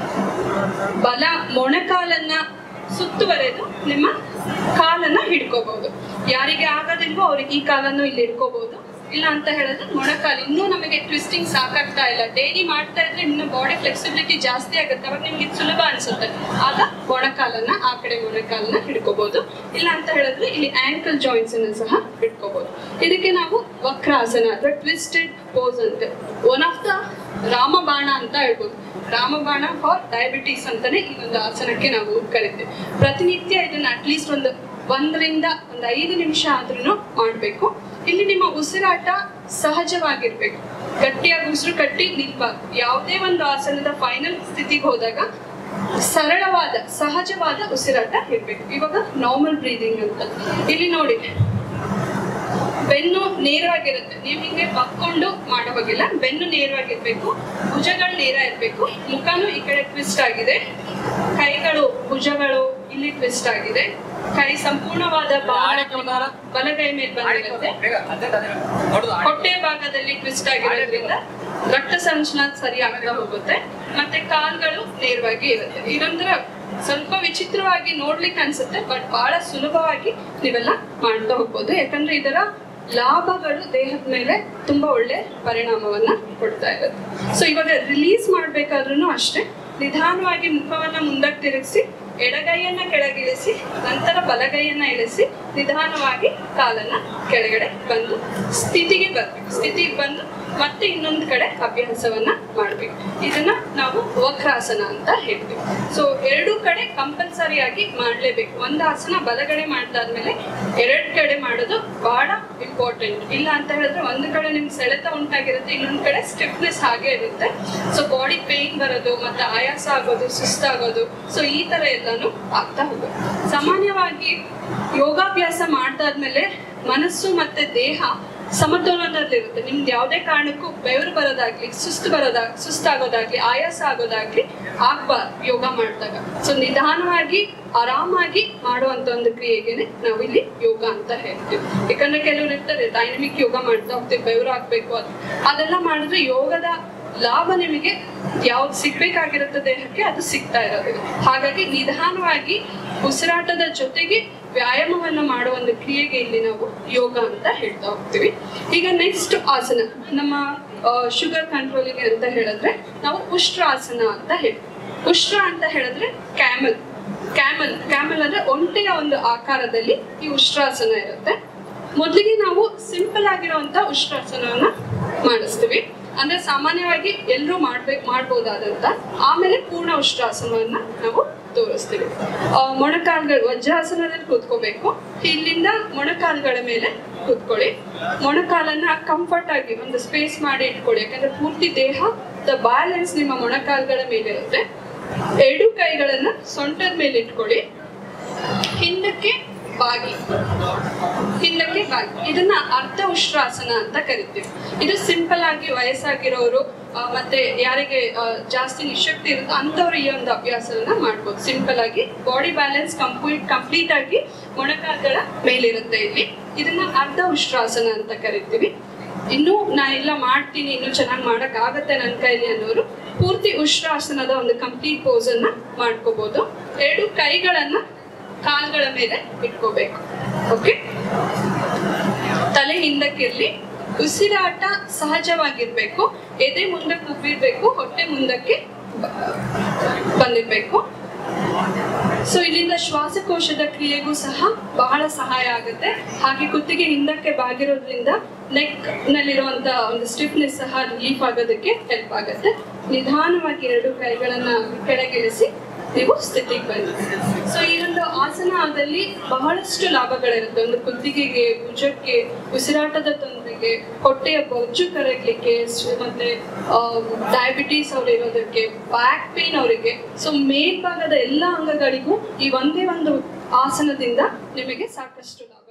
ಬಲ ಮೊಣಕಾಲನ್ನ ಸುತ್ತುವರೆದು ನಿಮ್ಮ ಕಾಲನ್ನ ಹಿಡ್ಕೋಬಹುದು ಯಾರಿಗೆ ಆಗೋದಿಲ್ವೋ ಅವ್ರಿಗೆ ಈ ಕಾಲನ್ನು ಇಲ್ಲಿ ಹಿಡ್ಕೋಬಹುದು ಇಲ್ಲ ಅಂತ ಹೇಳಿದ್ರೆ ಮೊಣಕಾಲು ಇನ್ನೂ ನಮಗೆ ಟ್ವಿಸ್ಟಿಂಗ್ ಸಾಕಾಗ್ತಾ ಇಲ್ಲ ಡೈಲಿ ಮಾಡ್ತಾ ಇದ್ರೆ ಇನ್ನು ಬಾಡಿ ಫ್ಲೆಕ್ಸಿಬಿಲಿಟಿ ಜಾಸ್ತಿ ಆಗುತ್ತೆ ಅವಾಗ ನಿಮ್ಗೆ ಇದು ಸುಲಭ ಅನ್ಸುತ್ತೆ ಆಗ ಮೊಣಕಾಲನ್ನ ಆ ಕಡೆ ಮೊಣಕಾಲನ್ನ ಹಿಡ್ಕೋಬಹುದು ಇಲ್ಲ ಅಂತ ಹೇಳಿದ್ರೆ ಇಲ್ಲಿ ಆಂಕಲ್ ಜಾಯಿಂಟ್ಸ್ ಅನ್ನ ಸಹ ಹಿಡ್ಕೋಬಹುದು ಇದಕ್ಕೆ ನಾವು ವಕ್ರಾಸನ ಅಥವಾ ಟ್ವಿಸ್ಟೆಡ್ ಪೋಸ್ ಅಂತ ಒನ್ ಆಫ್ ದ ರಾಮಬಾಣ ಅಂತ ಹೇಳ್ಬೋದು ರಾಮಬಾಣ ಫಾರ್ ಡಯಾಬಿಟೀಸ್ ಅಂತಾನೆ ಈ ಒಂದು ಆಸನಕ್ಕೆ ನಾವು ಕರಿತೀವಿ ಪ್ರತಿನಿತ್ಯ ಇದನ್ನ ಅಟ್ಲೀಸ್ಟ್ ಒಂದು ಒಂದರಿಂದ ಒಂದು ಐದು ನಿಮಿಷ ಆದ್ರೂ ಮಾಡಬೇಕು ಇಲ್ಲಿ ನಿಮ್ಮ ಉಸಿರಾಟ ಸಹಜವಾಗಿರ್ಬೇಕು ಗಟ್ಟಿಯಾಗಿ ಉಸಿರು ಕಟ್ಟಿ ನಿಲ್ಬಾರ್ದು ಯಾವುದೇ ಒಂದು ಆಸನದ ಫೈನಲ್ ಸ್ಥಿತಿಗೆ ಹೋದಾಗ ಸರಳವಾದ ಸಹಜವಾದ ಉಸಿರಾಟ ಇರ್ಬೇಕು ಇವಾಗ ನಾರ್ಮಲ್ ಬ್ರೀದಿಂಗ್ ಅಂತ ಇಲ್ಲಿ ನೋಡಿ ಬೆನ್ನು ನೇರವಾಗಿರುತ್ತೆ ನೀವು ಹಿಂಗೆ ಬಕ್ಕೊಂಡು ಮಾಡೋ ಹೋಗಿಲ್ಲ ಬೆನ್ನು ನೇರವಾಗಿರ್ಬೇಕು ಭುಜಗಳು ನೇರ ಇರ್ಬೇಕು ಮುಖನೂ ಈ ಕಡೆ ಟ್ವಿಸ್ಟ್ ಆಗಿದೆ ಕೈಗಳು ಭುಜಗಳು ಇಲ್ಲಿ ಟ್ವಿಸ್ಟ್ ಆಗಿದೆ ಕೈ ಸಂಪೂರ್ಣವಾದ ಭಾರ ಬಲಗೈ ಮೇಲೆ ಬಂದಿರುತ್ತೆ ಹೊಟ್ಟೆ ಭಾಗದಲ್ಲಿ ಟ್ವಿಸ್ಟ್ ಆಗಿರೋದ್ರಿಂದ ರಕ್ತ ಸಂಚಲನ ಸರಿ ಆಗ್ತಾ ಹೋಗುತ್ತೆ ಮತ್ತೆ ಕಾಲ್ಗಳು ನೇರವಾಗಿ ಇರುತ್ತೆ ಇದೊಂಥರ ಸ್ವಲ್ಪ ವಿಚಿತ್ರವಾಗಿ ನೋಡ್ಲಿಕ್ಕೆ ಅನ್ಸುತ್ತೆ ಬಟ್ ಬಹಳ ಸುಲಭವಾಗಿ ನೀವೆಲ್ಲ ಮಾಡ್ತಾ ಹೋಗ್ಬೋದು ಯಾಕಂದ್ರೆ ಇದರ ಲಾಭಗಳು ದೇಹದ ಮೇಲೆ ತುಂಬಾ ಒಳ್ಳೆ ಪರಿಣಾಮವನ್ನ ಕೊಡ್ತಾ ಇರುತ್ತೆ ಸೊ ಇವಾಗ ರಿಲೀಸ್ ಮಾಡ್ಬೇಕಾದ್ರೂ ಅಷ್ಟೇ ನಿಧಾನವಾಗಿ ಮುಖವನ್ನ ಮುಂದಕ್ಕೆ ತಿರುಗಿಸಿ ಎಡಗೈಯನ್ನ ಕೆಳಗಿಳಿಸಿ ನಂತರ ಬಲಗೈಯನ್ನ ಇಳಿಸಿ ನಿಧಾನವಾಗಿ ಕಾಲನ್ನ ಕೆಳಗಡೆ ಬಂದು ಸ್ಥಿತಿಗೆ ಬರ್ಬೇಕು ಸ್ಥಿತಿಗೆ ಬಂದು ಮತ್ತೆ ಇನ್ನೊಂದು ಕಡೆ ಅಭ್ಯಾಸವನ್ನ ಮಾಡ್ಬೇಕು ಇದನ್ನ ನಾವು ವಕ್ರಾಸನ ಅಂತ ಹೇಳ್ತೀವಿ ಸೊ ಎರಡು ಕಡೆ ಕಂಪಲ್ಸರಿ ಆಗಿ ಮಾಡ್ಲೇಬೇಕು ಒಂದು ಆಸನ ಬಲಗಡೆ ಮಾಡ್ದಾದ್ಮೇಲೆ ಎರಡ್ ಕಡೆ ಮಾಡೋದು ಬಹಳ ಇಂಪಾರ್ಟೆಂಟ್ ಇಲ್ಲ ಅಂತ ಹೇಳಿದ್ರೆ ಒಂದು ಕಡೆ ನಿಮ್ಗೆ ಸೆಳೆತ ಉಂಟಾಗಿರುತ್ತೆ ಇನ್ನೊಂದು ಕಡೆ ಸ್ಟಿಫ್ನೆಸ್ ಹಾಗೆ ಇರುತ್ತೆ ಸೊ ಬಾಡಿ ಪೇನ್ ಬರೋದು ಮತ್ತೆ ಆಯಾಸ ಆಗೋದು ಸುಸ್ತಾಗೋದು ಸೊ ಈ ತರ ಎಲ್ಲಾನು ಆಗ್ತಾ ಹೋಗುತ್ತೆ ಸಾಮಾನ್ಯವಾಗಿ ಯೋಗಾಭ್ಯಾಸ ಮಾಡ್ದಾದ್ಮೇಲೆ ಮನಸ್ಸು ಮತ್ತೆ ದೇಹ ಸಮತೋಲನದಲ್ಲಿರುತ್ತೆ ನಿಮ್ದು ಯಾವುದೇ ಕಾರಣಕ್ಕೂ ಬೆವರು ಬರೋದಾಗ್ಲಿ ಸುಸ್ತು ಬರೋದಾಗ ಸುಸ್ತಾಗೋದಾಗ್ಲಿ ಆಯಾಸ ಆಗೋದಾಗ್ಲಿ ಆಗ್ಬಾರ್ದು ಯೋಗ ಮಾಡಿದಾಗ ಸೊ ನಿಧಾನವಾಗಿ ಆರಾಮಾಗಿ ಮಾಡುವಂತ ಒಂದು ಕ್ರಿಯೆಗೆನೆ ನಾವು ಇಲ್ಲಿ ಯೋಗ ಅಂತ ಹೇಳ್ತೀವಿ ಯಾಕಂದ್ರೆ ಕೆಲವರು ಇರ್ತಾರೆ ಡೈನಮಿಕ್ ಯೋಗ ಮಾಡ್ತಾ ಹೋಗ್ತೀವಿ ಬೆವರು ಆಗ್ಬೇಕು ಅದು ಅದೆಲ್ಲ ಮಾಡಿದ್ರೆ ಯೋಗದ ಲಾಭ ನಿಮಗೆ ಯಾವ್ದು ಸಿಗ್ಬೇಕಾಗಿರುತ್ತೆ ದೇಹಕ್ಕೆ ಅದು ಸಿಗ್ತಾ ಇರೋದಿಲ್ಲ ಹಾಗಾಗಿ ನಿಧಾನವಾಗಿ ಉಸಿರಾಟದ ಜೊತೆಗೆ ವ್ಯಾಯಾಮವನ್ನ ಮಾಡುವ ಒಂದು ಕ್ರಿಯೆಗೆ ಇಲ್ಲಿ ನಾವು ಯೋಗ ಅಂತ ಹೇಳ್ತಾ ಹೋಗ್ತೀವಿ ಈಗ ನೆಕ್ಸ್ಟ್ ಆಸನ ನಮ್ಮ ಶುಗರ್ ಕಂಟ್ರೋಲಿಗೆ ಅಂತ ಹೇಳಿದ್ರೆ ನಾವು ಉಷ್ಟ್ರಾಸನ ಅಂತ ಹೇಳ್ತೀವಿ ಉಷ್ಟ್ರ ಅಂತ ಹೇಳಿದ್ರೆ ಕ್ಯಾಮಲ್ ಕ್ಯಾಮಲ್ ಕ್ಯಾಮಲ್ ಅಂದ್ರೆ ಒಂಟೆಯ ಒಂದು ಆಕಾರದಲ್ಲಿ ಈ ಉಷ್ಟ್ರಾಸನ ಇರುತ್ತೆ ಮೊದಲಿಗೆ ನಾವು ಸಿಂಪಲ್ ಆಗಿರುವಂತ ಉಷ್ಟ್ರಾಸನವನ್ನ ಮಾಡಿಸ್ತೀವಿ ಅಂದ್ರೆ ಸಾಮಾನ್ಯವಾಗಿ ಎಲ್ಲರೂ ಮಾಡ್ಬೇಕು ಮಾಡ್ಬೋದಾದಂತ ಆಮೇಲೆ ಪೂರ್ಣ ಉಷ್ಟ್ರಾಸನವನ್ನ ನಾವು ತೋರಿಸ್ತೀವಿ ಆ, ಮೊಣಕಾಲ್ಗಳು ವಜ್ರಾಸನದಲ್ಲಿ ಕೂತ್ಕೋಬೇಕು ಇಲ್ಲಿಂದ ಮೊಣಕಾಲ್ಗಳ ಮೇಲೆ ಕೂತ್ಕೊಳ್ಳಿ ಮೊಣಕಾಲನ್ನ ಕಂಫರ್ಟ್ ಆಗಿ ಒಂದು ಸ್ಪೇಸ್ ಮಾಡಿ ಇಟ್ಕೊಳ್ಳಿ ಯಾಕಂದ್ರೆ ಪೂರ್ತಿ ದೇಹ ದ ಬ್ಯಾಲೆನ್ಸ್ ನಿಮ್ಮ ಮೊಣಕಾಲ್ಗಳ ಮೇಲೆ ಇರುತ್ತೆ ಎರಡು ಕೈಗಳನ್ನ ಸೊಂಟದ ಮೇಲೆ ಇಟ್ಕೊಳ್ಳಿ ಹಿಂದಕ್ಕೆ ಬಾಗಿ ಹಿಂದಕ್ಕೆ ಬಾಗಿ ಇದನ್ನ ಅರ್ಧ ಉಷ್ಟ್ರಾಸನ ಅಂತ ಕರಿತೀವಿ ಇದು ಸಿಂಪಲ್ ಆಗಿ ವಯಸ್ಸಾಗಿರೋರು ಆ, ಮತ್ತೆ ಯಾರಿಗೆ ಆ, ಜಾಸ್ತಿ ನಿಶಕ್ತಿ ಇರುತ್ತೋ ಅಂಥವ್ರು ಈ ಒಂದು ಅಭ್ಯಾಸವನ್ನ ಮಾಡ್ಬೋದು ಸಿಂಪಲ್ ಆಗಿ ಬಾಡಿ ಬ್ಯಾಲೆನ್ಸ್ ಕಂಪ್ಲೀಟ್ ಕಂಪ್ಲೀಟ್ ಆಗಿ ಮೊಣಕಾಲ್ಗಳ ಮೇಲಿರುತ್ತೆ ಇಲ್ಲಿ ಇದನ್ನ ಅರ್ಧ ಉಷ್ಟ್ರಾಸನ ಅಂತ ಕರಿತೀವಿ ಇನ್ನು ನಾ ಎಲ್ಲ ಮಾಡ್ತೀನಿ ಇನ್ನು ಚೆನ್ನಾಗಿ ಮಾಡಕ್ ಆಗತ್ತೆ ನನ್ನ ಕೈಲಿ ಅನ್ನೋರು ಪೂರ್ತಿ ಉಷ್ಟ್ರಾಸನದ ಒಂದು ಕಂಪ್ಲೀಟ್ ಪೋಸ್ ಅನ್ನ ಮಾಡ್ಕೋಬಹುದು ಎರಡು ಕೈಗಳನ್ನ ಕಾಲ್ಗಳ ಮೇಲೆ ಇಟ್ಕೋಬೇಕು ಓಕೆ ತಲೆ ಹಿಂದಕ್ಕಿರ್ಲಿ ಉಸಿರಾಟ ಸಹಜವಾಗಿರ್ಬೇಕು ಎದೆ ಮುಂದಕ್ಕೆ ಉಬ್ಬಿರ್ಬೇಕು ಹೊಟ್ಟೆ ಮುಂದಕ್ಕೆ ಬ- ಬಂದಿರ್ಬೇಕು ಸೊ ಇಲ್ಲಿಂದ ಶ್ವಾಸಕೋಶದ ಕ್ರಿಯೆಗೂ ಸಹ ಬಹಳ ಸಹಾಯ ಆಗುತ್ತೆ ಹಾಗೆ ಕುತ್ತಿಗೆ ಹಿಂದಕ್ಕೆ ಬಾಗಿರೋದ್ರಿಂದ ನೆಕ್ ನಲ್ಲಿರುವಂತ ಒಂದು ಸ್ಟಿಫ್ನೆಸ್ ಸಹ ರಿಲೀಫ್ ಆಗೋದಕ್ಕೆ ಹೆಲ್ಪ್ ಆಗುತ್ತೆ ನಿಧಾನವಾಗಿ ಎರಡು ಕೈಗಳನ್ನ ಕೆಳಗಿಳಿಸಿ ನೀವು ಸ್ಥಿತಿಗೆ ಬನ್ನಿ ಸೊ ಈ ಒಂದು ಆಸನದಲ್ಲಿ ಬಹಳಷ್ಟು ಲಾಭಗಳಿರುತ್ತೆ ಒಂದು ಕುತ್ತಿಗೆಗೆ ಭುಜಕ್ಕೆ ಉಸಿರಾಟದ ತೊಂದರೆಗೆ ಹೊಟ್ಟೆಯ ಬೊಜ್ಜು ಕರಗಲಿಕ್ಕೆ ಸ್- ಮತ್ತೆ ಡಯಾಬಿಟೀಸ್ ಅವ್ರು ಇರೋದಕ್ಕೆ ಬ್ಯಾಕ್ ಪೇನ್ ಅವರಿಗೆ ಸೊ ಮೇಲ್ಭಾಗದ ಎಲ್ಲ ಅಂಗಗಳಿಗೂ ಈ ಒಂದೇ ಒಂದು ಆಸನದಿಂದ ನಿಮಗೆ ಸಾಕಷ್ಟು ಲಾಭ